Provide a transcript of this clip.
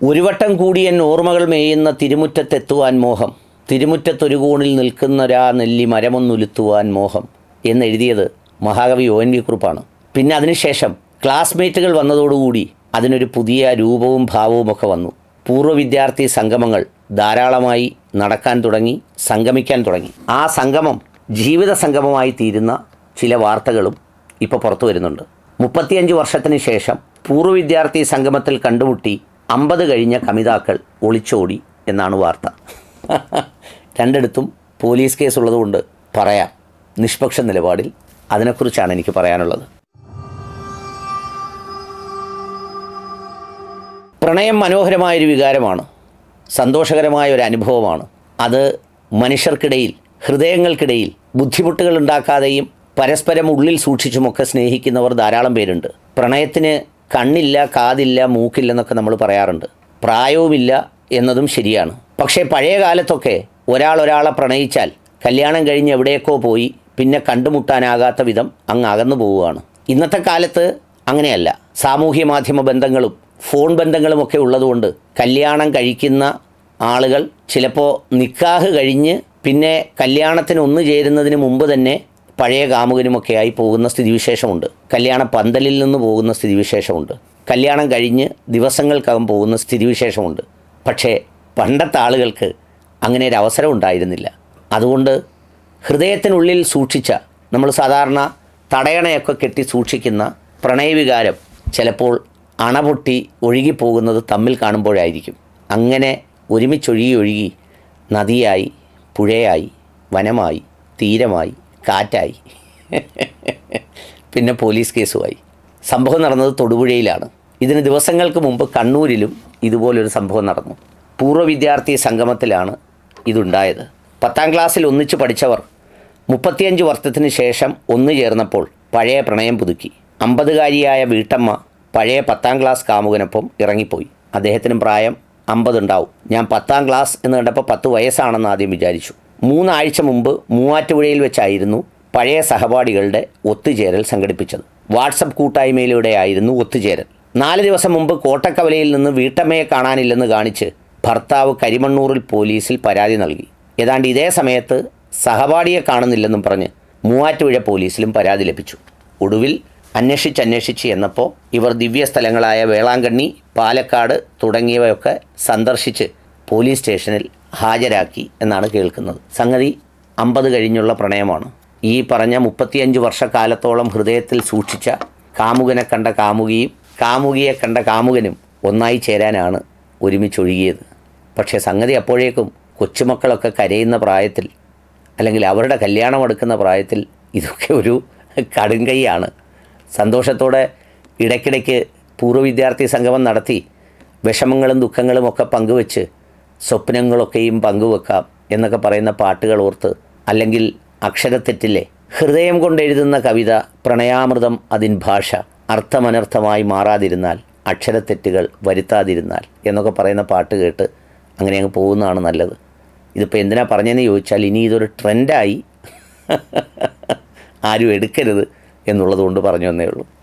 ഒരു വട്ടം കൂടി എൻ ഓർമ്മകൾ മേയുന്ന തിരുമുറ്റത്തെത്തുവാൻ മോഹം തിരുമുറ്റത്തൊരു കോണിൽ നിൽക്കുന്നൊരാ നെല്ലി മരമൊന്നുലുത്തുവാൻ മോഹം എന്നെഴുതിയത് മഹാകവി ഒ എൻ വി കുറുപ്പാണ് പിന്നെ അതിനുശേഷം ക്ലാസ്മേറ്റുകൾ വന്നതോടുകൂടി അതിനൊരു പുതിയ രൂപവും ഭാവവും ഒക്കെ വന്നു പൂർവ്വ വിദ്യാർത്ഥി സംഗമങ്ങൾ ധാരാളമായി നടക്കാൻ തുടങ്ങി സംഗമിക്കാൻ തുടങ്ങി ആ സംഗമം ജീവിത സംഗമമായി തീരുന്ന ചില വാർത്തകളും ഇപ്പോൾ പുറത്തു വരുന്നുണ്ട് മുപ്പത്തിയഞ്ച് വർഷത്തിന് ശേഷം പൂർവ്വ വിദ്യാർത്ഥി സംഗമത്തിൽ കണ്ടുമുട്ടി അമ്പത് കഴിഞ്ഞ കമിതാക്കൾ ഒളിച്ചോടി എന്നാണ് വാർത്ത രണ്ടിടത്തും പോലീസ് കേസ് ഉള്ളതുകൊണ്ട് പറയാം നിഷ്പക്ഷ നിലപാടിൽ അതിനെക്കുറിച്ചാണ് എനിക്ക് പറയാനുള്ളത് പ്രണയം മനോഹരമായൊരു വികാരമാണ് സന്തോഷകരമായ ഒരു അനുഭവമാണ് അത് മനുഷ്യർക്കിടയിൽ ഹൃദയങ്ങൾക്കിടയിൽ ബുദ്ധിമുട്ടുകൾ ഉണ്ടാക്കാതെയും പരസ്പരം ഉള്ളിൽ സൂക്ഷിച്ചുമൊക്കെ സ്നേഹിക്കുന്നവർ ധാരാളം പേരുണ്ട് പ്രണയത്തിന് കണ്ണില്ല കാതില്ല മൂക്കില്ലെന്നൊക്കെ നമ്മൾ പറയാറുണ്ട് പ്രായവുമില്ല എന്നതും ശരിയാണ് പക്ഷേ പഴയ കാലത്തൊക്കെ ഒരാൾ ഒരാളെ പ്രണയിച്ചാൽ കല്യാണം കഴിഞ്ഞ് എവിടേക്കോ പോയി പിന്നെ കണ്ടുമുട്ടാനാകാത്ത വിധം അങ്ങ് അകന്നു പോവുകയാണ് ഇന്നത്തെ കാലത്ത് അങ്ങനെയല്ല സാമൂഹ്യ മാധ്യമ ബന്ധങ്ങളും ഫോൺ ബന്ധങ്ങളുമൊക്കെ ഉള്ളതുകൊണ്ട് കല്യാണം കഴിക്കുന്ന ആളുകൾ ചിലപ്പോൾ നിക്കാഹ് കഴിഞ്ഞ് പിന്നെ കല്യാണത്തിന് ഒന്നു ചേരുന്നതിന് മുമ്പ് തന്നെ പഴയ കാമുകനുമൊക്കെയായി പോകുന്ന സ്ഥിതിവിശേഷമുണ്ട് കല്യാണ പന്തലിൽ നിന്ന് പോകുന്ന സ്ഥിതിവിശേഷമുണ്ട് കല്യാണം കഴിഞ്ഞ് ദിവസങ്ങൾക്കകം പോകുന്ന സ്ഥിതിവിശേഷമുണ്ട് പക്ഷേ പണ്ടത്തെ ആളുകൾക്ക് അങ്ങനെ ഒരു അവസരം ഉണ്ടായിരുന്നില്ല അതുകൊണ്ട് ഹൃദയത്തിനുള്ളിൽ സൂക്ഷിച്ച നമ്മൾ സാധാരണ തടയണയൊക്കെ കെട്ടി സൂക്ഷിക്കുന്ന പ്രണയവികാരം ചിലപ്പോൾ അണപൊട്ടി ഒഴുകിപ്പോകുന്നത് തമ്മിൽ കാണുമ്പോഴായിരിക്കും അങ്ങനെ ഒരുമിച്ചൊഴുകി ഒഴുകി നദിയായി പുഴയായി വനമായി തീരമായി കാറ്റായി പിന്നെ പോലീസ് കേസുമായി സംഭവം നടന്നത് തൊടുപുഴയിലാണ് ഇതിന് ദിവസങ്ങൾക്ക് മുമ്പ് കണ്ണൂരിലും ഇതുപോലൊരു സംഭവം നടന്നു പൂർവ്വ വിദ്യാർത്ഥി സംഗമത്തിലാണ് ഇതുണ്ടായത് പത്താം ക്ലാസ്സിൽ ഒന്നിച്ച് പഠിച്ചവർ മുപ്പത്തിയഞ്ച് വർഷത്തിന് ശേഷം ഒന്നു ചേർന്നപ്പോൾ പഴയ പ്രണയം പുതുക്കി അമ്പതുകാരിയായ വീട്ടമ്മ പഴയ പത്താം ക്ലാസ് കാമുകനൊപ്പം ഇറങ്ങിപ്പോയി അദ്ദേഹത്തിനും പ്രായം അമ്പതുണ്ടാവും ഞാൻ പത്താം ക്ലാസ് എന്ന് കണ്ടപ്പോൾ പത്ത് വയസ്സാണെന്ന് ആദ്യം വിചാരിച്ചു മൂന്നാഴ്ച മുമ്പ് മൂവാറ്റുപുഴയിൽ വെച്ചായിരുന്നു പഴയ സഹപാഠികളുടെ ഒത്തുചേരൽ സംഘടിപ്പിച്ചത് വാട്സപ്പ് കൂട്ടായ്മയിലൂടെ ആയിരുന്നു ഒത്തുചേരൽ നാല് ദിവസം മുമ്പ് കോട്ടക്കവലയിൽ നിന്ന് വീട്ടമ്മയെ കാണാനില്ലെന്ന് കാണിച്ച് ഭർത്താവ് കരിമണ്ണൂറിൽ പോലീസിൽ പരാതി നൽകി ഏതാണ്ട് ഇതേ സമയത്ത് സഹപാഠിയെ കാണുന്നില്ലെന്നും പറഞ്ഞ് മൂവാറ്റുപുഴ പോലീസിലും പരാതി ലഭിച്ചു ഒടുവിൽ അന്വേഷിച്ച് അന്വേഷിച്ച് എന്നപ്പോൾ ഇവർ ദിവ്യസ്ഥലങ്ങളായ വേളാങ്കണ്ണി പാലക്കാട് തുടങ്ങിയവയൊക്കെ സന്ദർശിച്ച് പോലീസ് സ്റ്റേഷനിൽ ഹാജരാക്കി എന്നാണ് കേൾക്കുന്നത് സംഗതി അമ്പത് കഴിഞ്ഞുള്ള പ്രണയമാണ് ഈ പറഞ്ഞ മുപ്പത്തിയഞ്ച് വർഷക്കാലത്തോളം ഹൃദയത്തിൽ സൂക്ഷിച്ച കാമുകനെ കണ്ട കാമുകിയും കാമുകിയെ കണ്ട കാമുകനും ഒന്നായി ചേരാനാണ് ഒരുമിച്ചൊഴുകിയത് പക്ഷേ സംഗതി അപ്പോഴേക്കും കൊച്ചുമക്കളൊക്കെ കരയുന്ന പ്രായത്തിൽ അല്ലെങ്കിൽ അവരുടെ കല്യാണം എടുക്കുന്ന പ്രായത്തിൽ ഇതൊക്കെ ഒരു കടുങ്കൈയാണ് സന്തോഷത്തോടെ ഇടയ്ക്കിടയ്ക്ക് പൂർവ്വ വിദ്യാർത്ഥി സംഗമം നടത്തി വിഷമങ്ങളും ദുഃഖങ്ങളും ഒക്കെ പങ്കുവെച്ച് സ്വപ്നങ്ങളൊക്കെയും പങ്കുവെക്കാം എന്നൊക്കെ പറയുന്ന പാട്ടുകൾ ഓർത്ത് അല്ലെങ്കിൽ അക്ഷരത്തെറ്റിലെ ഹൃദയം കൊണ്ടെഴുതുന്ന കവിത പ്രണയാമൃതം അതിൻ ഭാഷ അർത്ഥമനർത്ഥമായി മാറാതിരുന്നാൽ അക്ഷരത്തെറ്റുകൾ വരുത്താതിരുന്നാൽ എന്നൊക്കെ പറയുന്ന പാട്ട് കേട്ട് അങ്ങനെ അങ്ങ് പോകുന്നതാണ് നല്ലത് ഇതിപ്പോൾ എന്തിനാ പറഞ്ഞതെന്ന് ചോദിച്ചാൽ ഇനി ഇതൊരു ട്രെൻഡായി ആരും എടുക്കരുത് എന്നുള്ളത് കൊണ്ട് പറഞ്ഞു എന്നേ ഉള്ളൂ